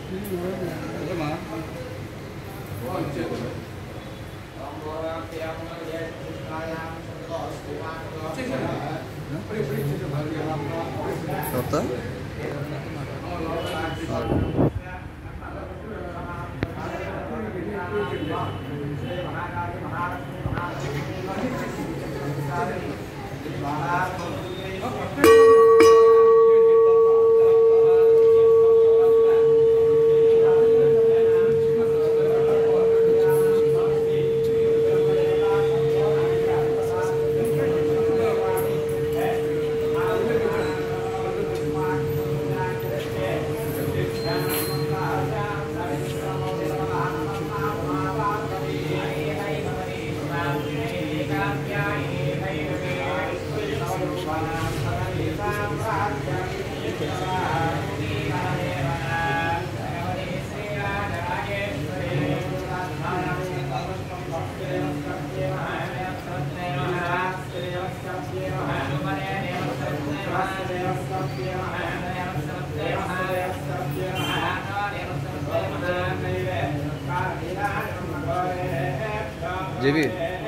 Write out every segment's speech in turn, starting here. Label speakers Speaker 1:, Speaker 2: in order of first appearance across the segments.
Speaker 1: అవుతా జేబీ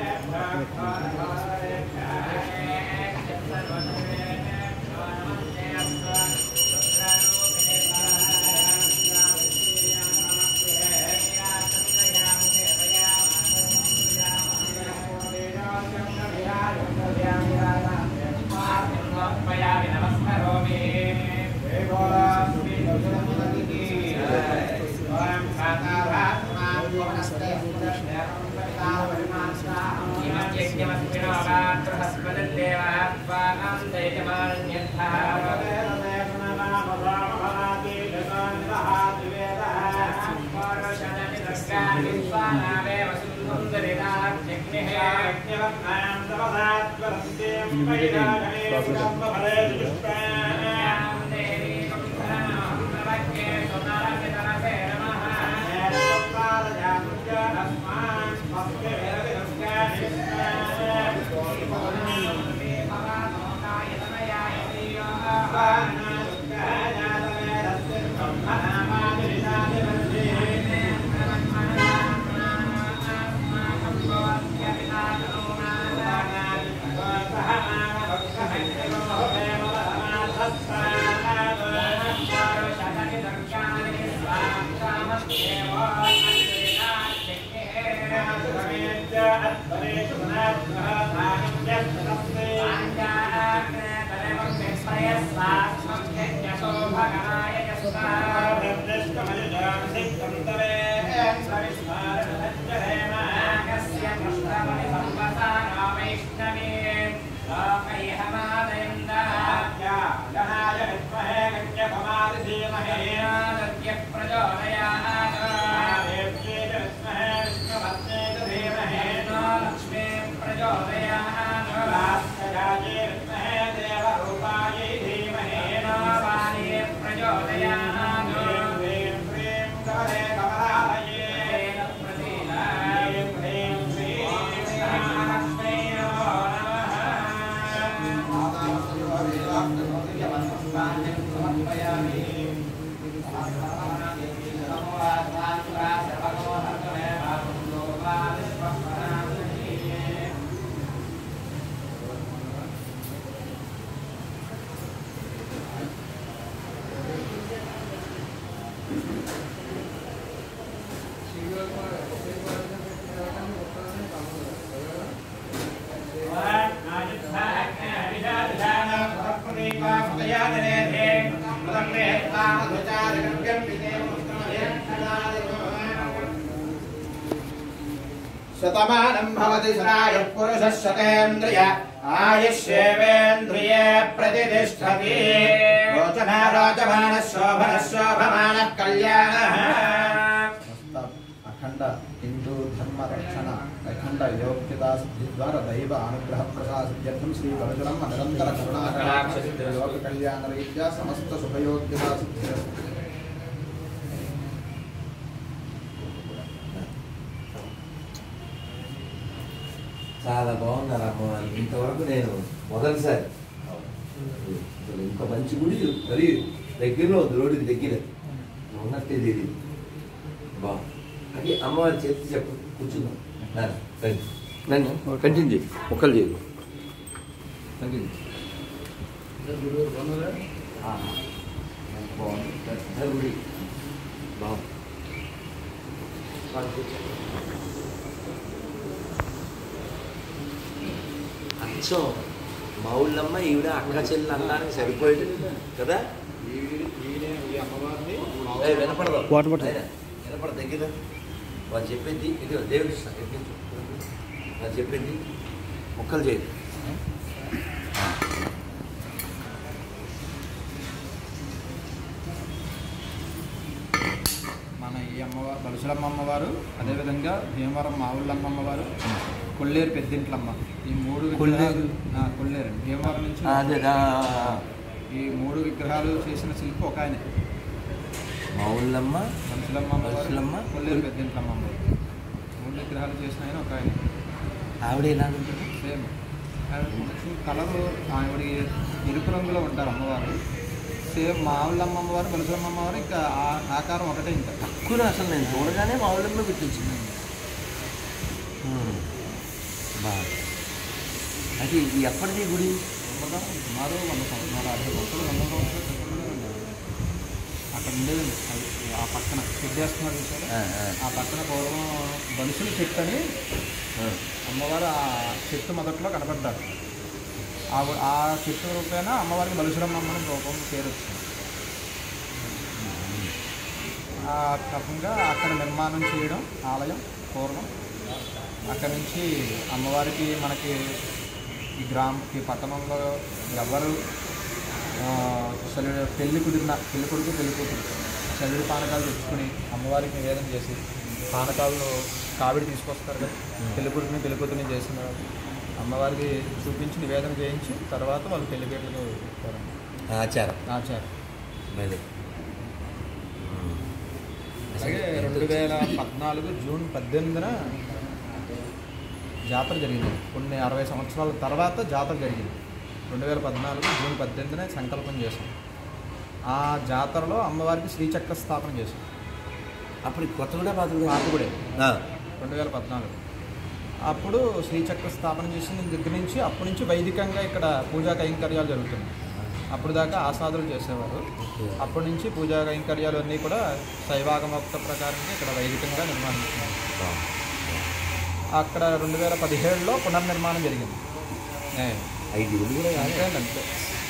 Speaker 2: शतमानं भवति सदाय पुरुषः शतेन्द्रिय आयुष्येवेन्द्रिये प्रतिष्ठति रोचना रोचमानः शोभनः शोभमानः कल्याणः
Speaker 3: అఖండ హిందూ ధర్మ రక్షణ అఖండ యోగ్యతా సిద్ధి ద్వారా దైవ అనుగ్రహ ప్రసాద సిద్ధ్యర్థం శ్రీ పరశురమ్మ నిరంతర కరుణాకటాక్ష లోక కళ్యాణ రీత్యా సమస్త శుభయోగ్యతా సిద్ధి
Speaker 4: చాలా బాగున్నారు అమ్మవారు ఇంతవరకు నేను మొదటిసారి అసలు ఇంత మంచి గుడి మరి దగ్గరలో ఉంది రోడ్డుకి దగ్గర ఉన్నట్టే తెలియదు బా అది అమ్మవారి చేతి చెప్పు కూర్చుందాం నాన్న, రండి. నన్ను కంటిన్యూ చేయి ఒక్కలు చేయదు కంటిన్యూ బాగుంది బాగుంది అచ్చం మా ఊళ్ళమ్మ ఈవిడ అక్క చెల్లి అన్నానికి సరిపోయేది కదా ఏయ్, వినపడదు
Speaker 3: వాటర్ బాటిల్.
Speaker 4: అయినా, వినపడదు దగ్గర వాళ్ళు చెప్పింది ఇది దేవుడి ఇష్టం ఎక్కించు వాళ్ళు చెప్పింది మొక్కలు చేయదు
Speaker 3: మన ఈ అమ్మవారు బలుసులమ్మ అమ్మవారు అదేవిధంగా భీమవరం మావుళ్ళమ్మ అమ్మవారు కొల్లేరు పెద్దింట్లమ్మ ఈ మూడు విగ్రహాలు ఆ, కొల్లేరు భీమవరం నుంచి
Speaker 4: అదే
Speaker 3: ఈ మూడు విగ్రహాలు చేసిన శిల్పి ఒక ఆయన
Speaker 4: మా ఊళ్ళమ్మ
Speaker 3: బలుసులమ్మ అమ్మవారు
Speaker 4: బలుసులమ్మ.
Speaker 3: కొల్లేరు పెద్దింట్లమ్మ అమ్మవారు మూడు విగ్రహాలు చేసిన ఆయన ఒక ఆయన
Speaker 4: ఆవిడ ఎలా ఉంటుంది
Speaker 3: సేమ్ కలరు ఆవిడ ఎరుపు రంగులో ఉంటారు అమ్మవారు సేమ్ మావుళ్ళమ్మ అమ్మవారు బలుసులమ్మ అమ్మవారు ఇంకా ఆ- ఆకారం ఒకటే ఇంకా
Speaker 4: తక్కువ అసలు నేను చూడగానే మా ఊళ్ళమ్మ గుర్తించింది బాగా అది ఇది ఎప్పటిది గుడి
Speaker 3: సుమారు సుమారు వంద సంవత్సరాలు అరవై సంవత్సరాలు వంద సంవత్సరాలు క్రితంలో ఉండేది. అక్కడ ఉండేదండి అది ఆ పక్కన పెట్టేస్తున్నారు చూసారు
Speaker 4: ఆ, ఆ.
Speaker 3: ఆ పక్కన పూర్వం బలుసుల చెట్టు అని
Speaker 4: ఆ.
Speaker 3: అమ్మవారు ఆ చెట్టు మొదట్లో కనపడ్డారు ఆ ఆ చెట్టు రూపేణ అమ్మవారికి బలుసులమ్మ అని రూపం పేరు వచ్చింది ఆ క్రమంగా అక్కడ నిర్మాణం చేయడం ఆలయం పూర్వం అక్కడి నుంచి అమ్మవారికి మనకి ఈ గ్రామ ఈ పట్టణంలో ఎవరు ఆ, అసలు పెళ్లి కుదిరిన పెళ్లి కొడుకు పెళ్లి కూతురు చల్లుడి పానకాలు తెచ్చుకుని అమ్మవారికి నివేదన చేసి పానకాలను కావిడి తీసుకొస్తారు కదా పెళ్లి కొడుకుని పెళ్లి కూతురిని చేసిన తర్వాత అమ్మవారికి చూపించి నివేదన చేయించి తర్వాత వాళ్ళు పెళ్లి పేర్లకు వెళ్తారు
Speaker 4: ఆచారం
Speaker 3: ఆచారం
Speaker 4: మళ్ళీ
Speaker 3: అలాగే రెండు వేల పద్నాలుగు జూన్ పద్దెనిమిదిన జాతర జరిగింది కొన్ని అరవై సంవత్సరాల తర్వాత జాతర జరిగింది రెండు వేల పద్నాలుగు జూన్ పద్దెనిమిదిన సంకల్పం చేశాం ఆ జాతరలో అమ్మవారికి శ్రీచక్ర స్థాపన చేశాం
Speaker 4: అప్పుడు కొత్త కూడా పాత కూడా
Speaker 3: పాతగుడే
Speaker 4: ఆ.
Speaker 3: రెండు వేల పద్నాలుగు అప్పుడు శ్రీచక్ర స్థాపన చేసిన దగ్గర నుంచి అప్పటి నుంచి వైదికంగా ఇక్కడ పూజా కైంకర్యాలు జరుగుతున్నాయి అప్పుడు దాకా ఆసాదులు చేసేవారు అప్పటి నుంచి పూజా కైంకర్యాలు అన్నీ కూడా శైవాగమోక్త ప్రకారంగా ఇక్కడ వైదికంగా నిర్మాణించున్నారు అక్కడ రెండు వేల పదిహేడులో పునర్నిర్మాణం జరిగింది ఏ,
Speaker 4: ఐదు ఇల్లు కూడా కాదు.
Speaker 3: అంతే అంతే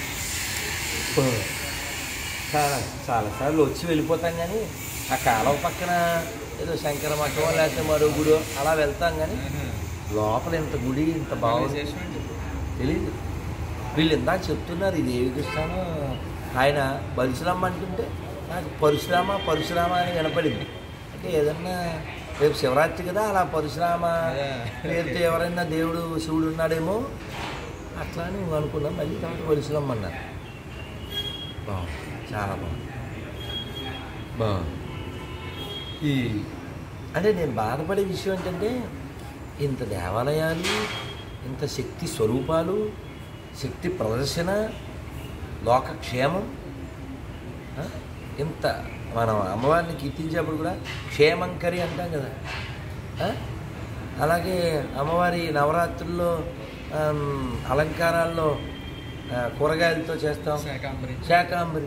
Speaker 4: చాలా చాలా సార్లు వచ్చి వెళ్ళిపోతాం కానీ ఆ కాలువ పక్కన ఏదో శంకర మఠం లేకపోతే మరో గుడో అలా వెళ్తాం కానీ లోపల ఇంత గుడి ఇంత బాగుంది
Speaker 3: విశేషం ఏంటి?
Speaker 4: తెలియదు వీళ్ళు ఇందాక చెప్తున్నారు ఇది ఏవి కృష్ణాను ఆయన బలిశ్రామ అంటుంటే నాకు పరశురామ పరశురామ అని వినపడింది అంటే ఏదన్నా రేపు శివరాత్రి కదా అలా పరశురామ
Speaker 3: అదే.
Speaker 4: పేరుతో ఎవరైనా దేవుడు శివుడు ఉన్నాడేమో అట్లా అని అనుకున్నాం మళ్ళీ తర్వాత పరశురామ అన్నారు బాగుంది చాలా బాగుంది బాగుంది ఈ అంటే నేను బాధపడే విషయం ఏంటంటే ఇంత దేవాలయాలు ఇంత శక్తి స్వరూపాలు శక్తి ప్రదర్శన లోకక్షేమం ఆ? ఇంత మనం అమ్మవారిని కీర్తించేప్పుడు కూడా క్షేమంకరి అంటాం కదా ఆ? అలాగే అమ్మవారి నవరాత్రుల్లో ఆమ్, అలంకారాల్లో ఆ, కూరగాయలతో చేస్తాం
Speaker 3: శాకాంబరి
Speaker 4: శాకాంబరి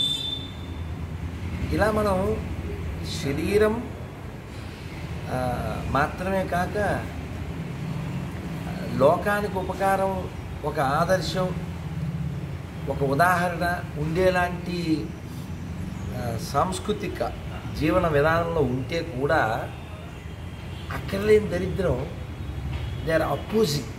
Speaker 4: ఇలా మనం శరీరం ఆ, మాత్రమే కాక ఆ, లోకానికి ఉపకారం ఒక ఆదర్శం ఒక ఉదాహరణ ఉండేలాంటి ఆ, సాంస్కృతిక జీవన విధానంలో ఉంటే కూడా అక్కర్లేని దరిద్రం దే ఆర్ అపోజింగ్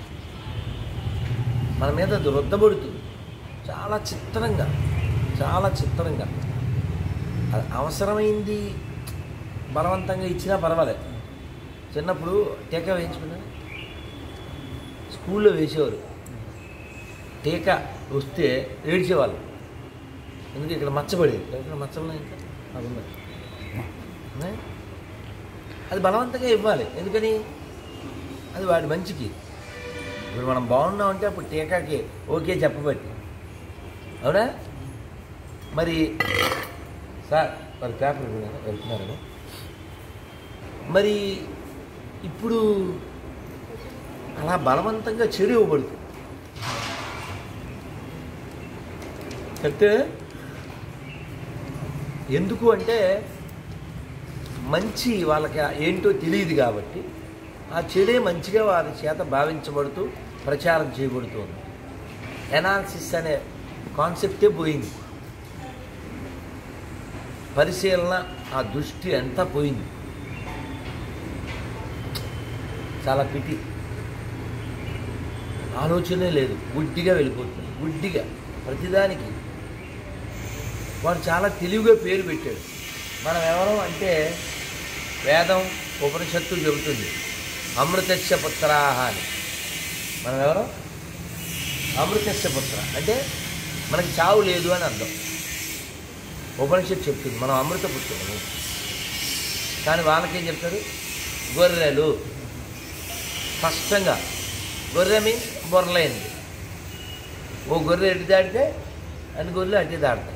Speaker 4: మన మీద అది రుద్దబడుతుంది చాలా చిత్రంగా చాలా చిత్రంగా అది అవసరమైంది బలవంతంగా ఇచ్చినా పర్వాలేదు చిన్నప్పుడు టీకా వేయించుకున్నా స్కూల్లో వేసేవారు టీకా వస్తే ఏడ్చేవాళ్ళు ఎందుకు ఇక్కడ మచ్చబడేది ఇక్కడ మచ్చబడి ఇంకా అది ఉంది. ఏ? అది బలవంతంగా ఇవ్వాలి ఎందుకని అది వాడి మంచికి ఇప్పుడు మనం బాగున్నామంటే అప్పుడు టీకాకి ఓకే చెప్పబట్టి అవునా మరి సార్ మరి పేపర్ వెళ్తున్నారని మరి ఇప్పుడు అలా బలవంతంగా చెడు ఇవ్వబడుతుంది చెప్తే ఎందుకు అంటే మంచి వాళ్ళకి ఏంటో తెలియదు కాబట్టి ఆ చెడే మంచిగా వారి చేత భావించబడుతూ ప్రచారం చేయబడుతుంది ఎనాలిసిస్ అనే కాన్సెప్టే పోయింది పరిశీలన ఆ దృష్టి అంతా పోయింది చాలా పిటి ఆలోచనే లేదు గుడ్డిగా వెళ్ళిపోతుంది గుడ్డిగా ప్రతిదానికి వాడు చాలా తెలివిగా పేరు పెట్టాడు మనం ఎవరు అంటే వేదం ఉపనిషత్తు చెబుతుంది అమృతస్య పుత్రాహ అని మనం ఎవరు అమృతస్య పుత్ర అంటే మనకి చావు లేదు అని అర్థం ఉపనిషత్తు చెప్తుంది మనం అమృత పుత్రులు కానీ వాళ్ళకేం చెప్తారు గొర్రెలు స్పష్టంగా గొర్రె మీన్స్ బొర్రలైంది ఓ గొర్రె ఎటు దాటితే అన్ని గొర్రెలు అటు దాడతాయి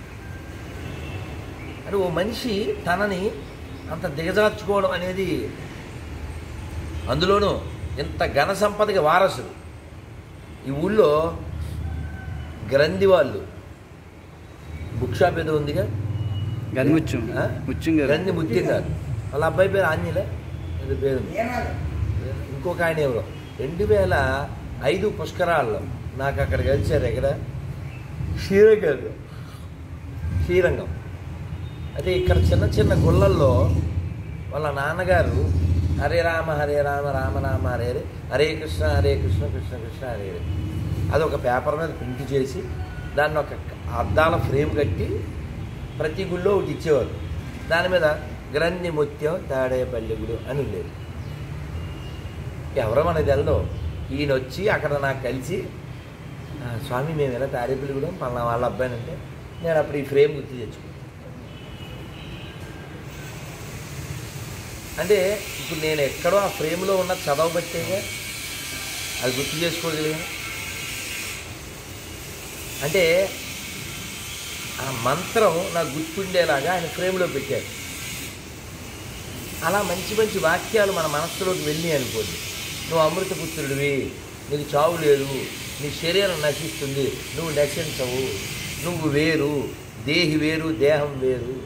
Speaker 4: అంటే ఓ మనిషి తనని అంత దిగజార్చుకోవడం అనేది అందులోనూ ఇంత ఘన సంపదకి వారసుడు ఈ ఊళ్ళో గ్రంథి వాళ్ళు బుక్ షాప్ ఏదో ఉందిగా
Speaker 1: గదిముత్యం
Speaker 4: ఆ?
Speaker 1: ముత్యం గారు
Speaker 4: గ్రంథి ముత్యం గారు వాళ్ళ అబ్బాయి పేరు ఆంజలే ఏదో పేరు ఉంది. ఇంకొక ఆయన ఎవరో రెండు వేల ఐదు పుష్కరాల్లో నాకు అక్కడ కలిశారు ఎక్కడ శ్రీరంగం శ్రీరంగం అదే ఇక్కడ చిన్న చిన్న గుళ్ళల్లో వాళ్ళ నాన్నగారు హరే రామ హరే రామ రామ రామ హరే హరే హరే కృష్ణ హరే కృష్ణ కృష్ణ కృష్ణ హరే హరే అది ఒక పేపర్ మీద ప్రింట్ చేసి దాన్ని ఒక అద్దాల ఫ్రేమ్ కట్టి ప్రతి గుళ్ళో ఒకటి ఇచ్చేవారు దాని మీద గ్రంథి ముత్యం తాడేపల్లిగుడు అని ఉండేది ఎవరో మనకి తెలదు ఈయన వచ్చి అక్కడ నాకు కలిసి "ఆ, స్వామి మేము ఎలా తాడేపల్లిగూడెం పలానా వాళ్ళ అబ్బాయినంటే నేను అప్పుడు ఈ ఫ్రేమ్ గుర్తు తెచ్చుకున్నాను అంటే ఇప్పుడు నేను ఎక్కడో ఆ ఫ్రేమ్లో ఉన్న చదవబట్టేగా అది గుర్తు చేసుకోగలిగాను అంటే ఆ మంత్రం నాకు గుర్తుండేలాగా ఆయన ఫ్రేమ్లో పెట్టారు అలా మంచి మంచి వాక్యాలు మన మనస్సులోకి వెళ్ళి అనుకోండి నువ్వు అమృతపుత్రుడివి నీకు చావు లేదు నీ శరీరం నశిస్తుంది నువ్వు నశించవు నువ్వు వేరు దేహి వేరు దేహం వేరు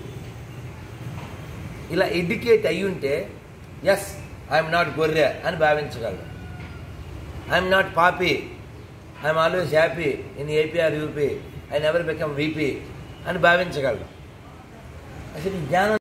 Speaker 4: ఇలా ఎడ్యుకేట్ అయి ఉంటే ఎస్ ఐఎమ్ నాట్ గొర్రె అని భావించగలను ఐఎమ్ నాట్ పాపీ I'm always happy in A P R U P I never become V P అని భావించగలను అసలు ఈ జ్ఞానం